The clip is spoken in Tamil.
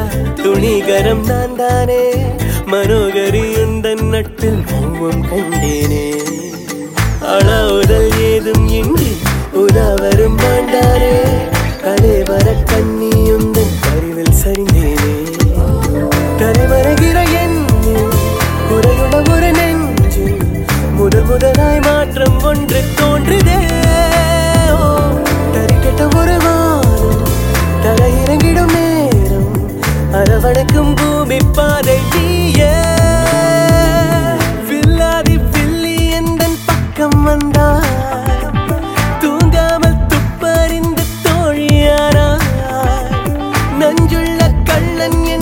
துணிகரம் நான் தானே மனோகரி உந்தன் நட்டில் மௌவம் கண்டேனே அளாவுதல் ஏதும் இன்றி உதாவரும் மாண்டாரே கலைவர கண்ணி உந்தன் அறிவில் சரிந்தேனே தலைமறைகிற எண்ணில் குறையுள்ள ஒரு நெஞ்சு முதல் முதலாய் மாற்றம் ஒன்று தோன்றுதே ஓ, தறிக்கெட்ட ஒரு வானம் தரையிறங்கிடும் நேரம் அரவணைக்கும் பூமி பாதை நீயே வில்லாதி வில்லி எந்தன் பக்கம் வந்தாய் தூங்காமல் துப்பறிந்து தோழியானாய் நஞ்சுள்ள கள்ளன்